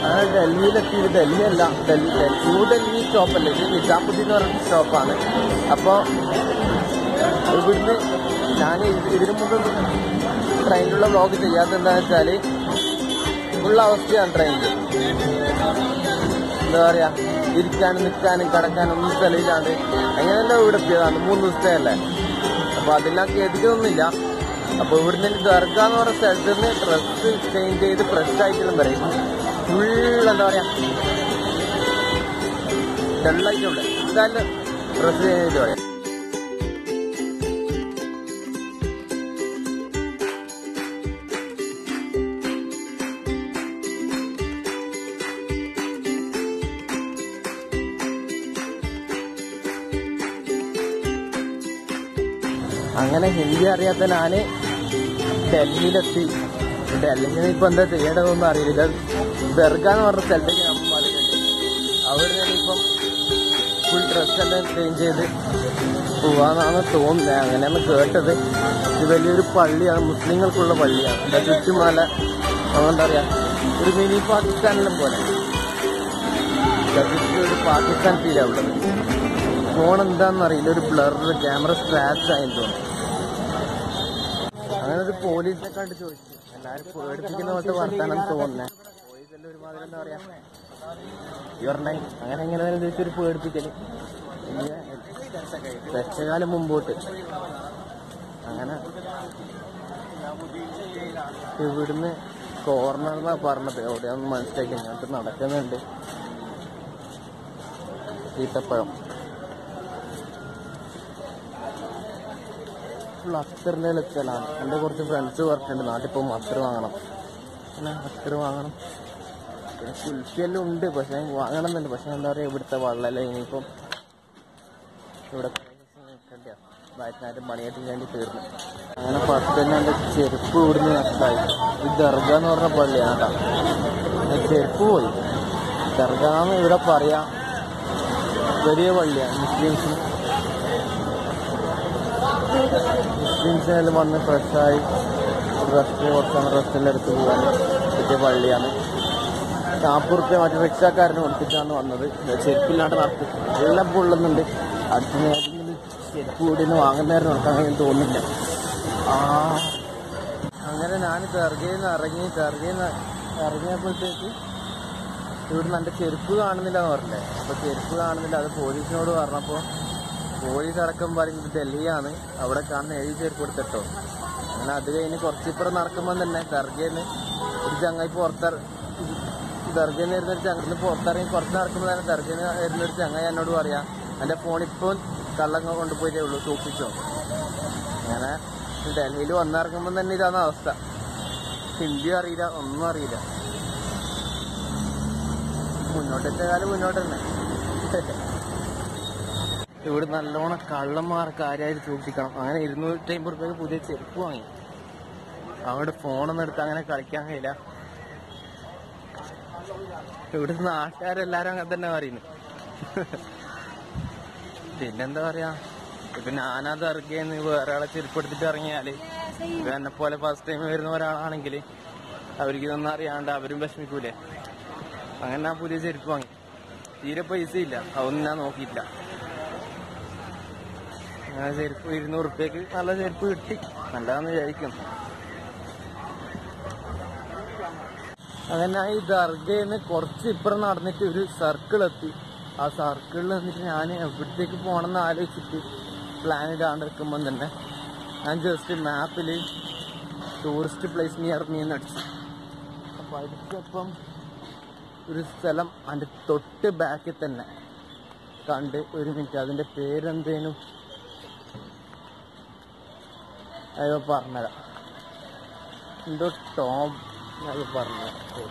അങ്ങനെ ഡൽഹിയിലെത്തി ഡൽഹി അല്ല ഡൽഹി ന്യൂ ഡൽഹി സ്റ്റോപ്പല്ല ഇത് നിജാമുദ്ദീൻ എന്ന് പറയുന്ന സ്റ്റോപ്പാണ് അപ്പോൾ ഇവിടുന്ന് ഞാൻ ഇതിനു മുമ്പ് ട്രെയിനിലുള്ള വ്ളോഗ് ചെയ്യാത്ത എന്താണെന്ന് വെച്ചാൽ ഉള്ള അവസ്ഥയാണ് ട്രെയിനിൽ എന്താ പറയാ ഇരിക്കാനും നിൽക്കാനും കിടക്കാനും ഒന്നും സ്ഥലമില്ലാണ്ട് എങ്ങനെയല്ലോ ഇവിടെ എത്തിയതാണ് മൂന്ന് ദിവസത്തെ അല്ലേ അപ്പൊ അതിനൊക്കെ എത്തിക്കുന്നൊന്നുമില്ല അപ്പൊ ഇവിടുന്ന് ദർഗ എന്ന് പറയുന്ന സ്ഥലത്ത് നിന്ന് ഡ്രസ് ചേഞ്ച് ചെയ്ത് ഫ്രഷ് ആയിട്ടുള്ള പറയും ഫുൾ എന്താ പറയാ ഡള്ളായിട്ടുള്ള എന്തായാലും ഡ്രസ് ചേഞ്ച് ചെയ്ത് പറയാം അങ്ങനെ ഹിന്ദി അറിയാത്ത ഞാന് ഡൽഹിയിലെത്തി ഡൽഹിയിൽ നിന്ന് ഇപ്പൊ എന്താ ചെയ്യേണ്ടതെന്നൊന്നും അറിയില്ല ഇത് ദർഗ എന്ന് പറഞ്ഞ സ്ഥലത്തേക്ക് നമ്മൾ മാറിയിട്ടുണ്ട് അവിടെ നിന്ന് ഇപ്പം ഫുൾ ഡ്രസ്സെല്ലാം ചേഞ്ച് ചെയ്ത് പോവാന്നാണ് തോന്നുന്നത് അങ്ങനെയാണ് കേട്ടത് ഇത് വലിയൊരു പള്ളിയാണ് മുസ്ലിങ്ങൾക്കുള്ള പള്ളിയാണ് എന്താ ചുറ്റും നല്ല എന്താ പറയാ ഒരു മിനി പാകിസ്ഥാനിലും പോലെ ദാ ചുറ്റും ഒരു പാകിസ്ഥാൻ ഫീൽ അവിടെ ഫോൺ എന്താണെന്ന് അറിയില്ല ഒരു ബ്ലർ ക്യാമറ സ്ക്രാച്ച് ആയെന്ന് തോന്നുന്നു അങ്ങനെ ഒരു പോലീസിനെ കണ്ട് ചോദിച്ചു എല്ലാരും പേടിപ്പിക്കുന്ന പോലത്തെ വർത്താനം തോന്നുന്നേ പോലീസ് എല്ലാം ഒരുമാതിരി എന്താ പറയാ യുവർ നൈൻ അങ്ങനെ എങ്ങനെ ചോദിച്ചൊരു പേടിപ്പിക്കല് പിന്നെ ദശകാലം മുമ്പോട്ട് അങ്ങനെ ഇവിടുന്ന് കോർണറിനാ പറഞ്ഞത് എവിടെയാന്ന് മനസ്സിലാക്കി ഞങ്ങൾക്ക് നടക്കുന്നുണ്ട് ഈത്തപ്പഴം ഫുൾ അത്തറിൻ്റെ എത്തലാണ് എൻ്റെ കുറച്ച് ഫ്രണ്ട്സ് പറഞ്ഞിട്ടുണ്ട് നാട്ടിൽ പോകുമ്പോൾ അത്തർ വാങ്ങണം പിന്നെ അത്തർ വാങ്ങണം പിന്നെ കുൽഫിയെല്ലാം ഉണ്ട് പക്ഷെ വാങ്ങണം എന്നുണ്ട് പക്ഷെ എന്താ പറയുക ഇവിടുത്തെ വെള്ളമല്ല ഇനിയിപ്പം ഇവിടെ വയറ്റിനായിട്ട് പണിയായിട്ട് വേണ്ടി തീർന്നു അങ്ങനെ ഫസ്റ്റ് തന്നെ എൻ്റെ ചെരുപ്പ് ഇവിടുന്ന് നഷ്ടമായി ഈ ദർഗ എന്ന് പറഞ്ഞ പള്ളിയാണ് കേട്ടോ എൻ്റെ ചെരുപ്പ് പോയി ദർഗ എന്ന് ഇവിടെ പറയാം വലിയ പള്ളിയാണ് മുസ്ലിംസിന് മുസ്ലിംസിനെല്ലാം വന്ന് ഫ്രഷായി റെസ്റ്റ് കുറച്ചാണ് റെസ്റ്റിൻ്റെ അടുത്ത് പോകാൻ പറ്റിയ പള്ളിയാണ് നാൽപ്പത് റുപ്യ മറ്റേ റിക്ഷക്കാരന് കൊടുത്തിട്ടാണ് വന്നത് ചെരുപ്പില്ലാണ്ട് നടക്കും എല്ലാം പൊള്ളുന്നുണ്ട് അടുത്ത ഏതെങ്കിലും ചെരുപ്പ് കൂടി ഒന്ന് വാങ്ങുന്നതായിരുന്നു നമുക്ക് അങ്ങനെ തോന്നില്ല ആ അങ്ങനെ ഞാൻ ദർഗയിൽ നിന്ന് ഇറങ്ങി ദർഗയിൽ നിന്ന് ഇറങ്ങിയപ്പോഴത്തേക്ക് ഇവിടുന്ന് എൻ്റെ ചെരുപ്പ് കാണുന്നില്ല എന്ന് പറഞ്ഞില്ലേ അപ്പോൾ ചെരുപ്പ് കാണുന്നില്ല അത് പോലീസിനോട് പറഞ്ഞപ്പോൾ പോലീസ് അടക്കം പറയുന്നത് ഡൽഹിയാണ് അവിടെ കാണുന്ന ഏഴ് ചെരുപ്പ് കൊടുത്തിട്ടോ അങ്ങനെ അത് കഴിഞ്ഞ് കുറച്ചിപ്പുറം നടക്കുമ്പോൾ തന്നെ ദർഗയിൽ നിന്ന് ഒരു ചങ്ങായി പുറത്തിറ ദർഗയിൽ നിന്ന് വരുന്ന ഒരു ചങ്ങ പുറത്തിറങ്ങി കുറച്ച് നടക്കുമ്പോൾ തന്നെ ദർഗയിൽ നിന്ന് വരുന്ന ഒരു ചങ്ങായി എന്നോട് പറയാം എൻ്റെ ഫോൺ ഇപ്പോൾ കള്ളങ്ങ കൊണ്ടുപോയിട്ടേ ഉള്ളൂ സൂക്ഷിച്ചോ അങ്ങനെ ഡൽഹിയിൽ വന്നിറങ്ങുമ്പോൾ തന്നെ ഇതാണ് അവസ്ഥ ഹിന്ദി അറിയില്ല ഒന്നും അറിയില്ല മുന്നോട്ടത്തെ കാലം മുന്നോട്ട് തന്നെ ഇവിടെ നല്ലോണം കള്ളന്മാർ കാര്യമായിട്ട് സൂക്ഷിക്കണം അങ്ങനെ ഇരുന്നൂറ്റി അമ്പത് റുപ്യക്ക് പുതിയ ചെരുപ്പ് വാങ്ങി അവിടെ ഫോണൊന്നും എടുത്ത് അങ്ങനെ കളിക്കാൻ കഴിയില്ല ഇവിടുത്തെ നാട്ടുകാരെല്ലാരും അങ്ങനെ തന്നെ പറയുന്നു പിന്നെന്താ പറയാ ഇപ്പൊ ഞാനത് ഇറങ്ങിയെന്ന് വേറെ ആളെ ചെരുപ്പെടുത്തിട്ട് ഇറങ്ങിയാല് ഇപ്പൊ എന്നെ പോലെ ഫസ്റ്റ് ടൈം വരുന്ന ഒരാളാണെങ്കിൽ അവർക്ക് ഇതൊന്നും അറിയാണ്ട് അവരും വിഷമിക്കൂലേ അങ്ങനെ ഞാൻ പുതിയ ചെരുപ്പ് വാങ്ങി തീരെ പൈസ ഇല്ല അതൊന്നും ഞാൻ നോക്കിയില്ല അങ്ങനെ ചെരുപ്പ് ഇരുന്നൂറ് റുപ്യക്ക് നല്ല ചെരുപ്പ് കിട്ടി നല്ലതാന്ന് വിചാരിക്കും അങ്ങനെ ഈ ദർഗയിൽ നിന്ന് കുറച്ച് ഇപ്പുറം നടന്നിട്ട് ഒരു സർക്കിൾ എത്തി ആ സർക്കിളിൽ നിന്നിട്ട് ഞാൻ എവിടത്തേക്ക് പോകണമെന്ന് ആലോചിച്ചിട്ട് പ്ലാൻ ഇടാണ്ട് നിൽക്കുമ്പം തന്നെ ഞാൻ ജസ്റ്റ് മാപ്പിൽ ടൂറിസ്റ്റ് പ്ലേസ് നിയർ മീ എന്ന് അടിച്ചു അപ്പോൾ അടിച്ചപ്പം ഒരു സ്ഥലം അതിൻ്റെ തൊട്ട് ബാക്കിൽ തന്നെ കണ്ട് ഒരു മിനിറ്റ് അതിൻ്റെ പേരെന്തേനും അയ്യോ പറഞ്ഞുതരാം എന്തോ ടോം അത് പറഞ്ഞു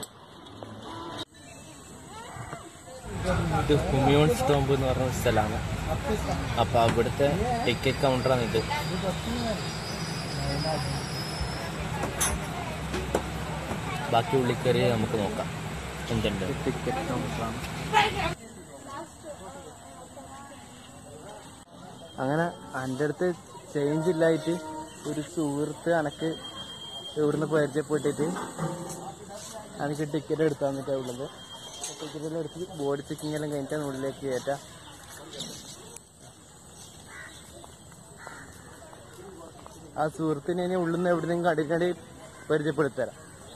ഇത് ഹുമിയോൺ സ്റ്റോംബ് എന്ന് പറഞ്ഞ സ്ഥലമാണ് അപ്പൊ അവിടുത്തെ ടിക്കറ്റ് കൗണ്ടറാണ് ഇത് ബാക്കി ഉള്ളിൽ കയറി നമുക്ക് നോക്കാം എന്തുണ്ട് ടിക്കറ്റ് കൗണ്ടറാണ് അങ്ങനെ എൻ്റെ അടുത്ത് ചേഞ്ച് ഇല്ലായിട്ട് ഒരു സുഹൃത്ത് എനക്ക് ഇവിടുന്ന് പരിചയപ്പെട്ടിട്ട് എനിക്ക് ടിക്കറ്റ് എടുത്തു തന്നിട്ടാണ് ഉള്ളത് ടിക്കറ്റെല്ലാം എടുത്ത് ബോഡി ചെക്കിംഗ് എല്ലാം കഴിഞ്ഞിട്ടാണ് ഉള്ളിലേക്ക് കയറ്റാം ആ സുഹൃത്തിനെ ഇനി ഉള്ളിൽ നിന്ന് എവിടെയും കടിക്കടി പരിചയപ്പെടുത്തരാം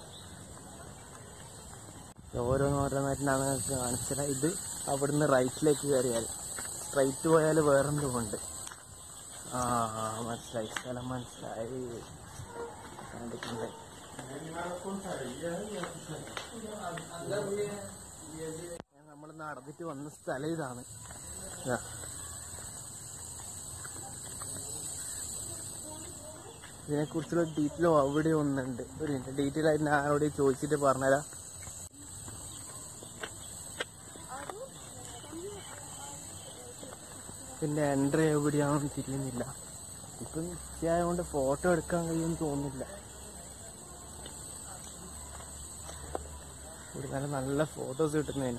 ഓരോന്നോരോന്നായിട്ടാണ് നിങ്ങൾക്ക് കാണിച്ചത് ഇത് അവിടുന്ന് റൈറ്റിലേക്ക് കയറിയാൽ റൈറ്റ് പോയാൽ വേറെന്തോ ഉണ്ട് ആ മനസ്സിലായി സ്ഥലം മനസ്സിലായി കണ്ടിട്ടുണ്ട് നമ്മൾ നടന്നിട്ട് വന്ന സ്ഥലം ഇതാണ് ആ. ഇതിനെക്കുറിച്ചുള്ള ഡീറ്റെയിൽ അവിടെ ഒന്നുണ്ട് ഒരു മിനിറ്റ് ഡീറ്റെയിൽ ആയിട്ട് ഞാൻ ആരോട് ചോദിച്ചിട്ട് പറഞ്ഞുതരാം പിന്നെ എൻട്രി എവിടെയാണെന്ന് തിരിയുന്നില്ല ഇപ്പം ഉച്ചയായതുകൊണ്ട് ഫോട്ടോ എടുക്കാൻ കഴിയുമെന്ന് തോന്നുന്നില്ല ഇവിടെ നല്ല നല്ല ഫോട്ടോസ് കിട്ടുന്നതിന്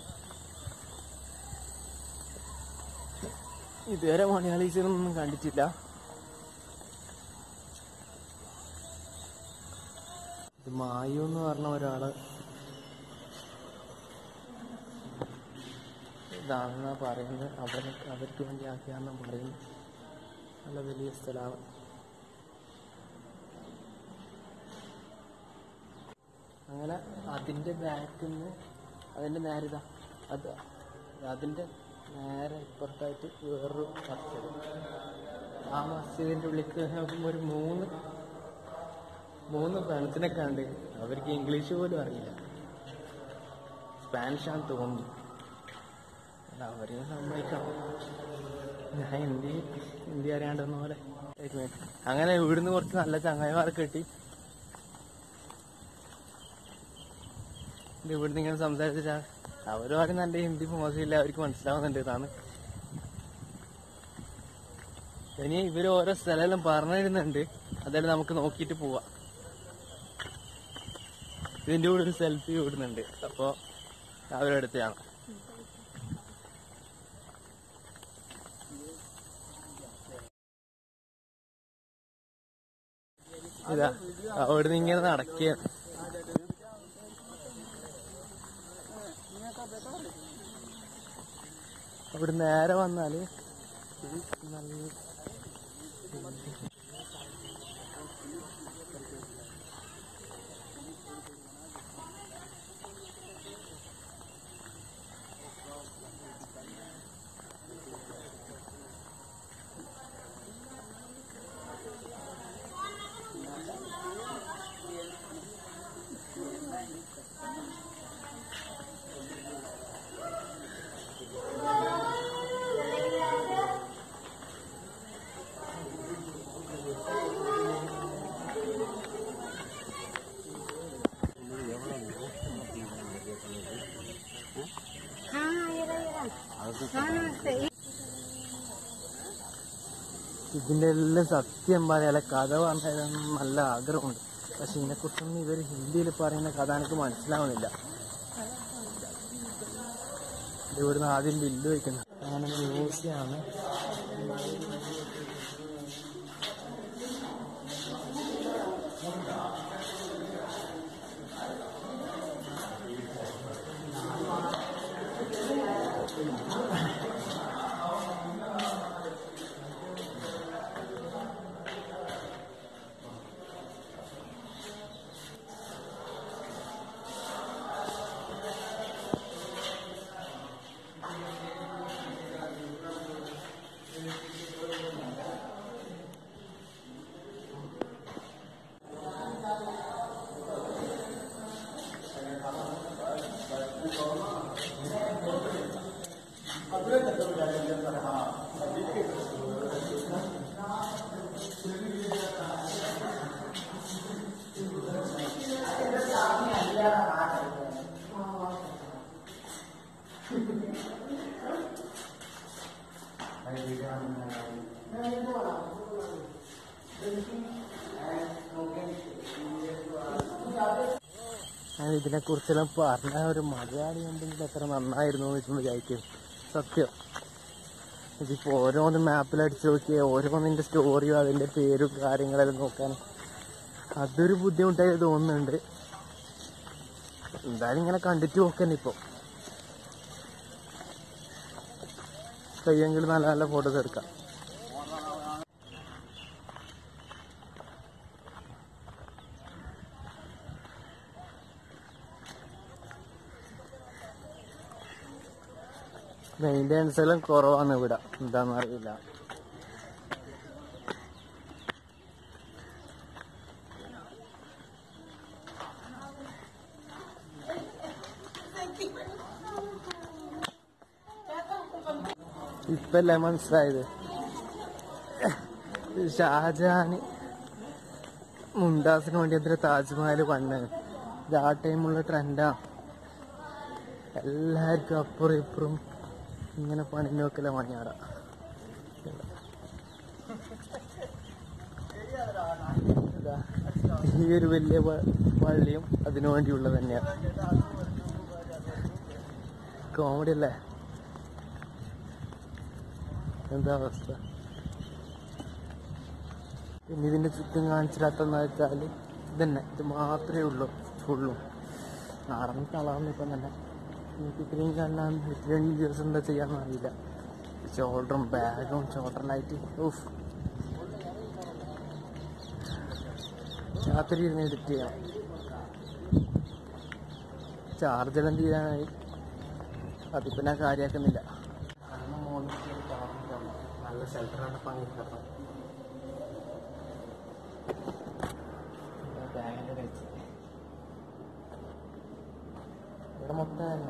ഇതുവരെ മലയാളീസിനൊന്നും കണ്ടിട്ടില്ല ഇത് മായു എന്ന് പറഞ്ഞ ഒരാള് ഇതാണെന്നാ പറയുന്നത് അവര് അവർക്ക് വേണ്ടി ആക്കിയാന്നാ പറയുന്നത് നല്ല വലിയ സ്ഥലമാണ് അങ്ങനെ അതിന്റെ ബാക്കിൽ നിന്ന് അതിന്റെ നേരെ ഇതാ അത് അതിന്റെ നേരെ ഇപ്പുറത്തായിട്ട് വേറൊരു മസ്ജിദ് ആ മസ്ജിദിന്റെ ഉള്ളിലേക്ക് നോക്കുമ്പോൾ ഒരു മൂന്ന് മൂന്ന് ഫ്രണ്ട്സിനെ കണ്ട് അവർക്ക് ഇംഗ്ലീഷ് പോലും അറിയില്ല സ്പാനിഷാന്ന് തോന്നുന്നു അല്ല അവരെ സമ്മതിക്കണം ഞാൻ ഹിന്ദി ഹിന്ദി അറിയാണ്ടെന്ന പോലെ ഒരു minute. അങ്ങനെ ഇവിടുന്ന് കുറച്ച് നല്ല ചങ്ങായിമാരെ കിട്ടി ഇത് ഇവിടുന്ന് ഇങ്ങനെ സംസാരിച്ചാ അവരും ആരും നല്ല ഹിന്ദി മോശമില്ല അവർക്ക് മനസ്സിലാവുന്നുണ്ട് ഇതാണ് ഇനി ഇവര് ഓരോ സ്ഥലമെല്ലാം പറഞ്ഞിരുന്നുണ്ട് അതെല്ലാം നമുക്ക് നോക്കിയിട്ട് പോവാം ഇതിന്റെ കൂടെ ഒരു സെൽഫി വിടുന്നുണ്ട് അപ്പോ അവരെടുത്താണ് ഇതാ അവിടുന്ന് ഇങ്ങനെ നടക്കുക അവിടെ നേരെ വന്നാല് നല്ല ഇതിന്റെ എല്ലാം സത്യം പറയാല കഥ പറഞ്ഞാലും നല്ല ആഗ്രഹമുണ്ട് പക്ഷെ ഇതിനെക്കുറിച്ചൊന്നും ഇവർ ഹിന്ദിയിൽ പറയുന്ന കഥ എനിക്ക് മനസ്സിലാവുന്നില്ല ഇത് ഇവിടുന്ന് ആദ്യം ബില്ല് വയ്ക്കുന്നത് അങ്ങനെ മ്യൂസിയമാണ് ഞാൻ ഇതിനെ കുറിച്ചെല്ലാം പറഞ്ഞ ഒരു മലയാളി ഉണ്ടെങ്കിൽ എത്ര നന്നായിരുന്നു എന്ന് വെച്ച് വിചാരിക്കും സത്യം ഇതിപ്പോ ഓരോന്ന് മാപ്പിൽ അടിച്ചു നോക്കിയ ഓരോന്നിന്റെ സ്റ്റോറിയും അതിന്റെ പേരും കാര്യങ്ങളെല്ലാം നോക്കാൻ അതൊരു ബുദ്ധിമുട്ടായി തോന്നുന്നുണ്ട് എന്തായാലും ഇങ്ങനെ കണ്ടിട്ട് നോക്കന്നെ ഇപ്പൊ കയ്യെങ്കിൽ നല്ല നല്ല ഫോട്ടോസ് എടുക്കാം മെയിൻ്റെനൻസ് എല്ലാം കുറവാണ് ഇവിടെ എന്താണെന്ന് അറിയില്ല ഇപ്പല്ലേ മനസ്സിലായത് ഷാജഹാന് മുംതാസിന് വേണ്ടി എന്തിനാ താജ്മഹൽ പണ്ട് ഇത് ആ ടൈമുള്ള ട്രെൻഡാ എല്ലാവർക്കും അപ്പുറം ഇപ്പുറം ഇങ്ങനെ പണി നോക്കല മണിയാട ഇതാ, ഈ ഒരു വലിയ പ- പള്ളിയും അതിനു വേണ്ടിയുള്ളത് തന്നെയാണ് കോമഡി അല്ലേ എന്താ അവസ്ഥ പിന്നെ ഇതിന്റെ ചുറ്റും കാണിച്ചില്ലാത്തെന്ന് വെച്ചാൽ ഇതന്നെ ഇത് മാത്രമേ ഉള്ളൂ ഫുള്ളും നടന്ന് കളാന്ന് ഇപ്പം തന്നെ എനിക്ക് ഇത്രയും കാണാൻ രണ്ട് ദിവസം എന്താ ചെയ്യാന്ന് അറിയില്ല ഷോൾഡറും ബാഗും ഷോൾഡറിലായിട്ട് ഊഫ് രാത്രി ഇരുന്ന് എഡിറ്റ് ചെയ്യാം ചാർജെല്ലാം തീരാനായി അതിപ്പോ ഞാൻ കാര്യാക്കുന്നില്ല കാരണം മോളിൽ കയറി ചാർജ് നല്ല ഷെൽട്ടറാണ് പണി കാരണം ബാഗിന്റെ വെച്ച് ഇവിടെ മൊത്തം തന്നെ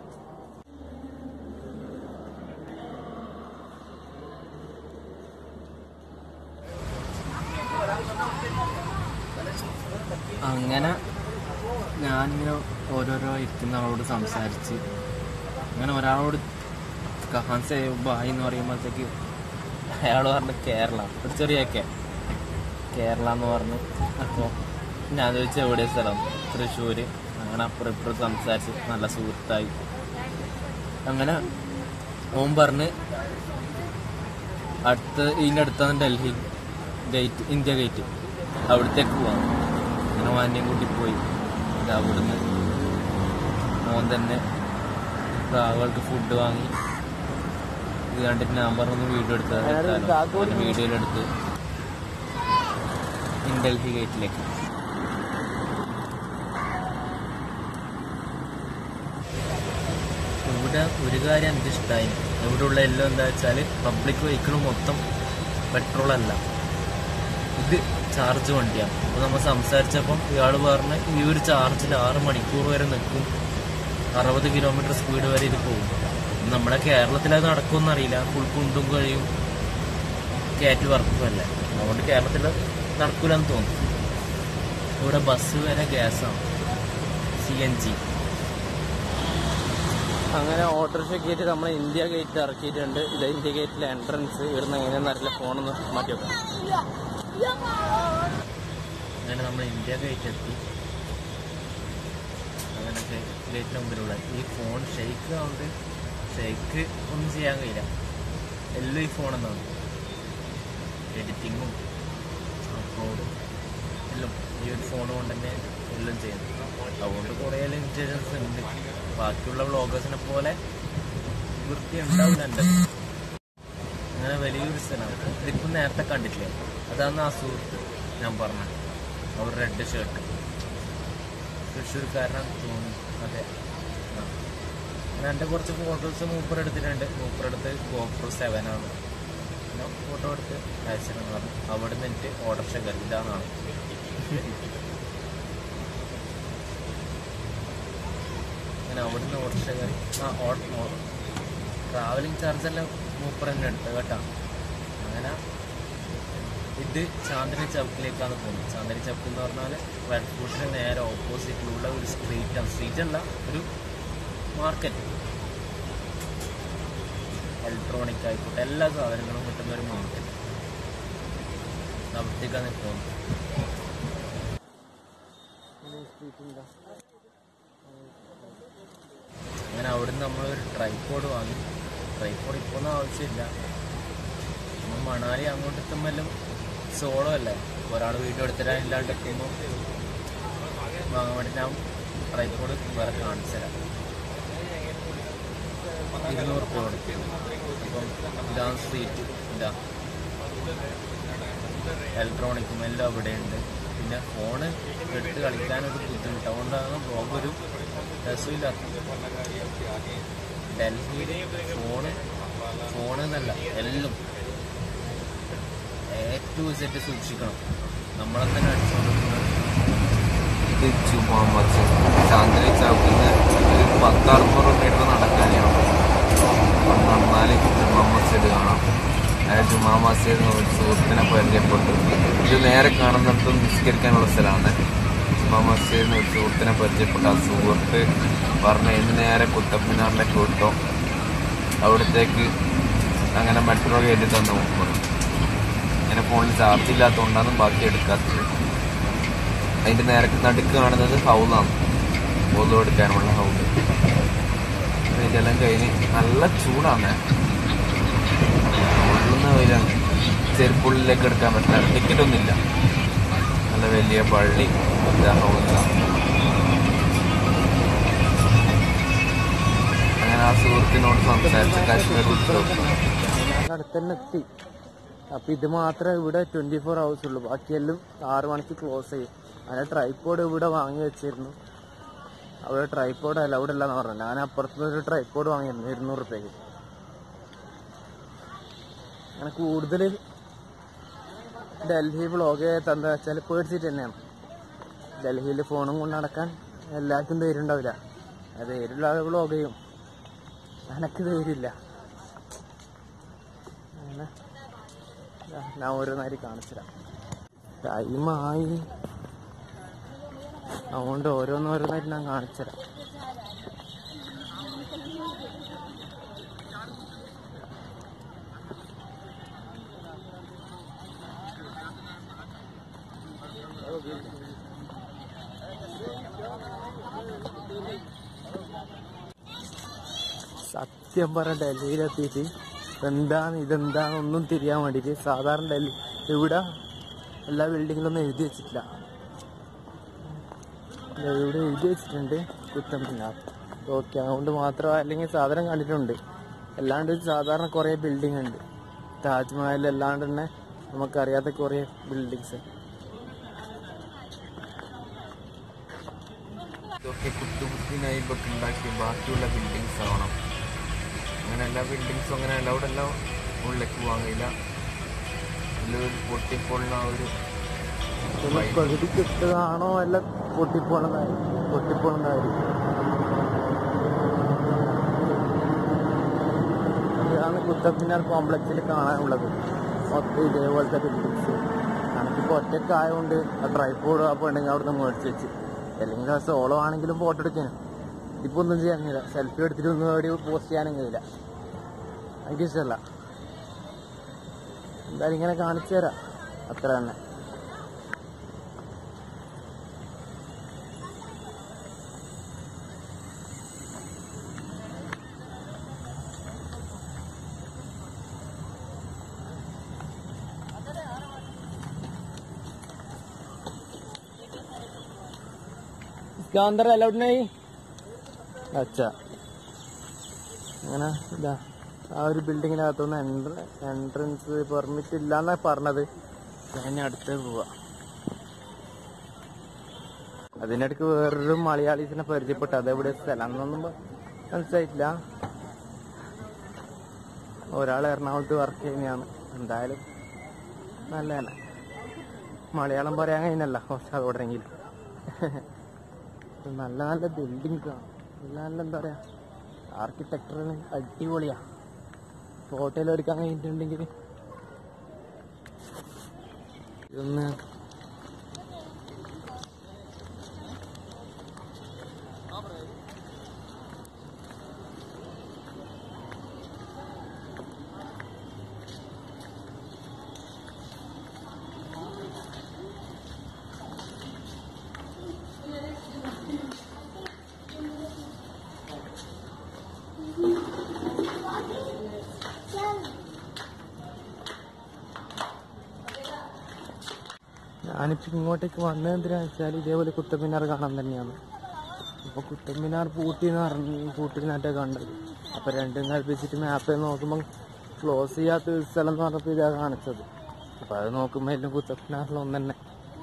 അങ്ങനെ ഞാനിങ്ങനെ ഓരോരോ ഇരിക്കുന്ന ആളോട് സംസാരിച്ച് അങ്ങനെ ഒരാളോട് കഹാൻ സേ ബായ് എന്ന് പറയുമ്പോഴത്തേക്ക് അയാൾ പറഞ്ഞു കേരള ഒരു ചെറിയ കെ കേരള എന്ന് പറഞ്ഞു അപ്പോൾ ഞാൻ ചോദിച്ചു എവിടെ സ്ഥലം തൃശ്ശൂർ അങ്ങനെ അപ്പുറം ഇപ്പുറം സംസാരിച്ച് നല്ല സുഹൃത്തായി അങ്ങനെ ഓൻ പറഞ്ഞ് അടുത്ത് ഇതിൻ്റെ അടുത്താണ് ഡൽഹി ഗേറ്റ് ഇന്ത്യ ഗേറ്റ് അവിടത്തേക്ക് പോവാം അങ്ങനെ മാന്യം കൂട്ടി പോയി ഇത് അവിടുന്ന് മോൻ തന്നെ അവൾക്ക് ഫുഡ് വാങ്ങി ഇത് കണ്ടിട്ട് ഞാൻ പറഞ്ഞു വീഡിയോ എടുത്തത് വീഡിയോയിലെടുത്ത് ഇൻ ഡൽഹി ഗേറ്റിലേക്ക് ഇവിടെ ഒരു കാര്യം എനിക്ക് ഇഷ്ടമായി ഇവിടെ ഉള്ള എല്ലാം എന്താ വെച്ചാൽ പബ്ലിക് വെഹിക്കിൾ മൊത്തം പെട്രോൾ അല്ല ഇത് ചാർജ് വണ്ടിയാണ് അപ്പോൾ നമ്മൾ സംസാരിച്ചപ്പം ഇയാൾ പറഞ്ഞ് ഈ ഒരു ചാർജിൽ ആറ് മണിക്കൂർ വരെ നിൽക്കും അറുപത് കിലോമീറ്റർ സ്പീഡ് വരെ ഇത് പോകും നമ്മുടെ കേരളത്തിൽ അത് നടക്കുമെന്ന് അറിയില്ല ഫുൾ കുണ്ടും കഴിയും കയറ്റ് വർക്കുമല്ലേ അതുകൊണ്ട് കേരളത്തിൽ നടക്കൂലെന്ന് തോന്നുന്നു ഇവിടെ ബസ് വരെ ഗ്യാസാണ് സി എൻ ജി അങ്ങനെ ഓട്ടോറിക്ഷ ഗേറ്റ് നമ്മൾ ഇന്ത്യ ഗേറ്റ് ഇറക്കിയിട്ടുണ്ട് ഇത് ഇന്ത്യ ഗേറ്റിലെ എൻട്രൻസ് ഇവിടുന്ന് എങ്ങനെയാണെന്ന് അറിയില്ല ഫോണൊന്ന് മാറ്റി വെക്കാം അങ്ങനെ നമ്മൾ ഇന്ത്യ ഗേറ്റ് എത്തി അങ്ങനെ ഗേറ്റിന് മുമ്പിലുള്ള ഈ ഫോൺ ഷെയ്ക്ക് ആവുന്നത് ഷെയ്ക്ക് ഒന്നും ചെയ്യാൻ കഴിയില്ല എല്ലാം ഈ ഫോൺ എന്നാണ് എഡിറ്റിങ്ങും അപ്ലോഡും എല്ലാം ഈ ഒരു ഫോൺ കൊണ്ട് തന്നെ എല്ലാം ചെയ്യുന്നു അതുകൊണ്ട് കുറേ ലിമിറ്റേഷൻസ് ഉണ്ട് ബാക്കിയുള്ള വ്ളോഗേഴ്സിനെ പോലെ വൃത്തി ഉണ്ടാവില്ല എൻ്റെ അങ്ങനെ വലിയൊരു സ്ഥലമാണ് ഇതിപ്പം നേരത്തെ കണ്ടിട്ടില്ലേ അതാണ് ആ സുഹൃത്ത് ഞാൻ പറഞ്ഞത് അവർ റെഡ് ഷർട്ട് തൃശ്ശൂർക്കാരനാണ് തോന്നുന്നു അതെ ആ ഞാൻ എൻ്റെ കുറച്ച് ഫോട്ടോസ് മൂപ്പർ എടുത്തിട്ടുണ്ട് മൂപ്പർ എടുത്ത് ഗോപ്രോ സെവൻ ആണ് പിന്നെ ഫോട്ടോ എടുത്ത് അയച്ചിരുന്നു പറഞ്ഞു അവിടെ നിന്ന് എനിക്ക് ഓർഡർ ഷെയർ ഇതാണെന്നാണ് അങ്ങനെ അവിടുന്ന് ഓർഡർ ഷെയർ ആ ഓർഡർ ട്രാവലിംഗ് ചാർജ് എല്ലാം മൂപ്പർ തന്നെ എടുത്തത് കേട്ടോ അങ്ങനെ ഇത് ചാന്ദിനി ചൗക്കിലേക്കാണ് പോകുന്നത് ചാന്ദിനി ചൗക്ക് എന്ന് പറഞ്ഞാൽ റെഡ് ഫുഡിന് നേരെ ഓപ്പോസിറ്റിലുള്ള ഒരു സ്ട്രീറ്റാണ് സ്ട്രീറ്റ് അല്ല ഒരു മാർക്കറ്റ് ഇലക്ട്രോണിക് ആയിക്കോട്ടെ എല്ലാ സാധനങ്ങളും കിട്ടുന്ന ഒരു മാർക്കറ്റ് അവിടത്തേക്കാണ് പോകുന്നത് അങ്ങനെ അവിടുന്ന് നമ്മളൊരു ട്രൈപ്പോഡ് വാങ്ങി ട്രൈപ്പോഡ് ഇപ്പോൾ ഒന്നും ആവശ്യമില്ല നമ്മൾ മണാലി അങ്ങോട്ട് എത്തുമ്പോഴും സോളോ അല്ലേ ഒരാൾ വീഡിയോ എടുത്തിടാനില്ലാണ്ട് എത്തുമ്പോൾ വാങ്ങാൻ വേണ്ടി ഞാൻ ട്രൈപ്പോഡ് വേറെ കാണിച്ചു തരാം ഇരുന്നൂറ് റുപ്യ കൊടുക്കും അപ്പം ഇതാണ് സീറ്റ് ഇതാ ഇലക്ട്രോണിക്കും എല്ലാം ഇവിടെ ഉണ്ട് പിന്നെ ഫോണ് എടുത്ത് കളിക്കാനൊരു ബുദ്ധിമുട്ട് അതുകൊണ്ടാണ് ബ്ലോഗ് ഒരു രസമില്ലാത്തത് ഡൽഹിയിൽ ഫോണ് ഫോൺ എന്നല്ല എല്ലാം എ ടു സെറ്റ് സൂക്ഷിക്കണം നമ്മളെ തന്നെ അടിച്ചുകൊണ്ടിരിക്കുന്നത് ഇത് ജുമാ മസ്ജിദ് ചാന്ദിനി ചൗക്കിൽ നിന്ന് ഒരു പത്തറുന്നൂറ് മീറ്റർ നടക്കാനാണ് നടന്നാൽ ജുമാ മസ്ജിദ് കാണാം ആ ജുമാ മസ്ജിദ് ഒരു സുഹൃത്തിനെ പരിചയപ്പെട്ടു ഇത് നേരെ കാണുന്നിടത്ത് നിസ്കരിക്കാനുള്ള സ്ഥലമാണ് ജുമാ മസ്ജിദിന് ഒരു സുഹൃത്തിനെ പരിചയപ്പെട്ടു ആ സുഹൃത്ത് പറഞ്ഞ ഇന്ന് നേരെ കുത്തബ്മിനാറിലേക്ക് വിട്ടോ അവിടത്തേക്ക് അങ്ങനെ മെട്രോ കയറ്റി തന്നു മുമ്പ് അങ്ങനെ ഫോണിൽ ചാർജ് ഇല്ലാത്തതുകൊണ്ടാണ് ബാക്കി എടുക്കാത്തത് അതിന്റെ നേരെ നടുക്ക് കാണുന്നത് ഹൗലാണ് ഒതു എടുക്കാനുള്ള ഹൗല് ഇതെല്ലാം കഴിഞ്ഞ് നല്ല ചൂടാണ് ഉള്ളുന്ന വെയിലാണ് ചെരുപ്പുള്ളിലേക്ക് എടുക്കാൻ പറ്റില്ല ടിക്കറ്റ് ഒന്നുമില്ല നല്ല വലിയ പള്ളി ഹൗലാണ് അങ്ങനെ ആ സുഹൃത്തിനോട് സംസാരിച്ച് കാശ്മീർ ഉത്സവം അടുത്ത് തന്നെ എത്തി അപ്പൊ ഇത് മാത്രമേ ഇവിടെ ട്വന്റി ഫോർ ഹവേഴ്സ് ഉള്ളൂ ബാക്കിയെല്ലാം ആറ് മണിക്ക് ക്ലോസ് ചെയ്യും അങ്ങനെ ട്രൈപ്പോഡ് ഇവിടെ വാങ്ങി വെച്ചിരുന്നു അവിടെ ട്രൈപ്പോഡ് അല്ല അവിടെ ഇല്ലെന്ന് പറഞ്ഞു ഞാൻ അപ്പുറത്തുനിന്ന് ഒരു ട്രൈപ്പോഡ് വാങ്ങിയിരുന്നു ഇരുന്നൂറ് റുപ്യക്ക് അങ്ങനെ കൂടുതൽ ഡൽഹി വ്ളോഗ് എന്താ വെച്ചാൽ പേടിച്ചിട്ട് തന്നെയാണ് ഡൽഹിയിൽ ഫോണും കൊണ്ട് നടക്കാൻ എല്ലാവർക്കും ധൈര്യം ഉണ്ടാവില്ല അത് ധൈര്യമുള്ള ആൾ വ്ളോഗ് ചെയ്യും എനക്ക് ധൈര്യമില്ല അങ്ങനെ ദാ ഞാൻ ഓരോന്നായി കാണിച്ചുതരാം ടൈമായി അതുകൊണ്ട് ഓരോന്നോരോന്നായിട്ട് ഞാൻ കാണിച്ചുതരാം സത്യം പറ ഡൽഹിയിലെത്തിയിട്ട് എന്താണ് ഇതെന്താണ് ഒന്നും തിരിയാൻ വേണ്ടിയിട്ട് സാധാരണ ഡൽഹി ഇവിടെ എല്ലാ ബിൽഡിങ്ങിലൊന്നും എഴുതി വെച്ചിട്ടില്ല ദേ ഇവിടെ എഴുതി വെച്ചിട്ടുണ്ട് കുത്തമ്പിന്നാർ ഓക്കെ അതുകൊണ്ട് മാത്രം അല്ലെങ്കിൽ സാധനം കണ്ടിട്ടുണ്ട് അല്ലാണ്ട് സാധാരണ കുറേ ബിൽഡിംഗ് ഉണ്ട് താജ്മഹൽ അല്ലാണ്ട് തന്നെ നമുക്കറിയാത്ത കുറേ ബിൽഡിങ്സ് ഇതൊക്കെ കുത്തുകുത്തി നൈബൊക്കെ ഉണ്ടാക്കി ബാക്കിയുള്ള ബിൽഡിങ്സ് ആവണം അങ്ങനെ എല്ലാ ബിൽഡിങ്സും അങ്ങനെ അലൗഡ് എല്ലാം ഉള്ളിലേക്ക് വാങ്ങില്ല ഒരു പൊട്ടിപ്പൊള്ളുന്ന ആ ഒരു പകുതി കിട്ടുകയാണോ അല്ല പൊട്ടിപ്പോണതായി പൊട്ടിപ്പോണതായിരിക്കും ഇതാണ് കുത്തബ്മിനാർ കോംപ്ലക്സിൽ കാണാനുള്ളത് മൊത്തം ഇതേപോലത്തെ ബിൽഡിങ്സ് നമുക്കിപ്പോൾ ഒറ്റക്കായതുകൊണ്ട് ആ ട്രൈപ്പോഡ് ആ പെണ്ണുങ്ങൾ അവിടെ നിന്ന് മേടിച്ച് വെച്ച് അല്ലെങ്കിൽ ആ സോളോ ആണെങ്കിലും ഫോട്ടോ എടുക്കാനും ഇപ്പൊ ഒന്നും ചെയ്യാൻ കഴിയില്ല സെൽഫി എടുത്തിട്ട് ഒന്നും എവിടെ പോസ്റ്റ് ചെയ്യാനും കഴിയില്ല എനിക്ക് ഇഷ്ടമല്ല എന്തായാലും ഇങ്ങനെ കാണിച്ചു തരാം അത്ര തന്നെ इसके अंदर अलाउड नहीं अच्छा അങ്ങനെ ഇതാ ആ ഒരു ബിൽഡിങ്ങിനകത്തുനിന്ന് എൻട്ര എൻട്രൻസ് പെർമിറ്റ് ഇല്ലാന്നാ പറഞ്ഞത് ഞാൻ അടുത്ത് പോവാ അതിനിടയ്ക്ക് വേറൊരു മലയാളീസിനെ പരിചയപ്പെട്ടു അതെവിടെ സ്ഥലം എന്നൊന്നും മനസ്സിലായിട്ടില്ല ഒരാൾ എറണാകുളത്ത് വർക്ക് ചെയ്യുന്നതാണ് എന്തായാലും നല്ല തന്നെ മലയാളം പറയാൻ കഴിഞ്ഞല്ല കുറച്ച് അതോടെങ്കിലും നല്ല നല്ല ബിൽഡിങ്സ് ആണ് നല്ല നല്ല എന്താ പറയാ ആർക്കിടെക്ചറിന് അടിപൊളിയാ ഫോട്ടോയിൽ എടുക്കാൻ കഴിഞ്ഞിട്ടുണ്ടെങ്കിൽ ഇതൊന്ന് ഞാനിപ്പോ ഇങ്ങോട്ടേക്ക് വന്നത് എന്തിനാ വെച്ചാൽ ഇതേപോലെ കുത്തബ്മിനാർ കാണാൻ തന്നെയാണ് അപ്പോൾ കുത്തബ് മിനാർ പൂട്ടിന്ന് പറഞ്ഞ് പൂട്ടിനാട്ടെ കണ്ടത് അപ്പോൾ രണ്ടും കൽപ്പിച്ചിട്ട് മാപ്പിൽ നോക്കുമ്പോൾ ക്ലോസ് ചെയ്യാത്ത ഒരു സ്ഥലം എന്ന് പറഞ്ഞപ്പോൾ ഇതാ കാണിച്ചത് അപ്പോൾ അത് നോക്കുമ്പോൾ എല്ലാം കുത്തബ് മിനാറിൽ ഒന്ന് തന്നെ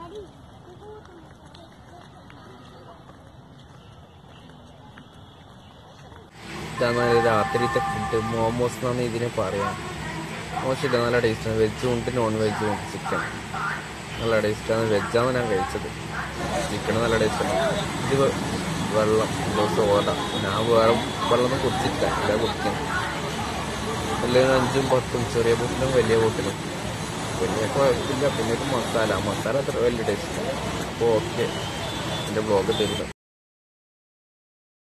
ഇതാണ് രാത്രിത്തെ ഫുഡ് മോമോസ് എന്നാണ് ഇതിനെ പറയാം മോശമില്ല നല്ല ടേസ്റ്റാണ് വെജും ഉണ്ട് നോൺ വെജും ഉണ്ട് ചിക്കൻ നല്ല ടേസ്റ്റാണ് വെജാണ് ഞാൻ കഴിച്ചത് ചിക്കൻ നല്ല ടേസ്റ്റാണ് ഇത് വെ- വെള്ളം എന്തോ സോഡ ഞാൻ വേറെ വെള്ളമൊന്നും കുടിച്ചിട്ടില്ല ഇല്ല കുടിക്കാൻ എല്ലാവരും അഞ്ചും പത്തും ചെറിയ ബോട്ടിലും വലിയ ബോട്ടിലും വലിയ കുഴപ്പമില്ല പിന്നെ ഒരു മസാല മസാല അത്ര വലിയ ടേസ്റ്റ് അപ്പോൾ ഓക്കെ എൻ്റെ ബ്ലോഗ് തരുന്നത്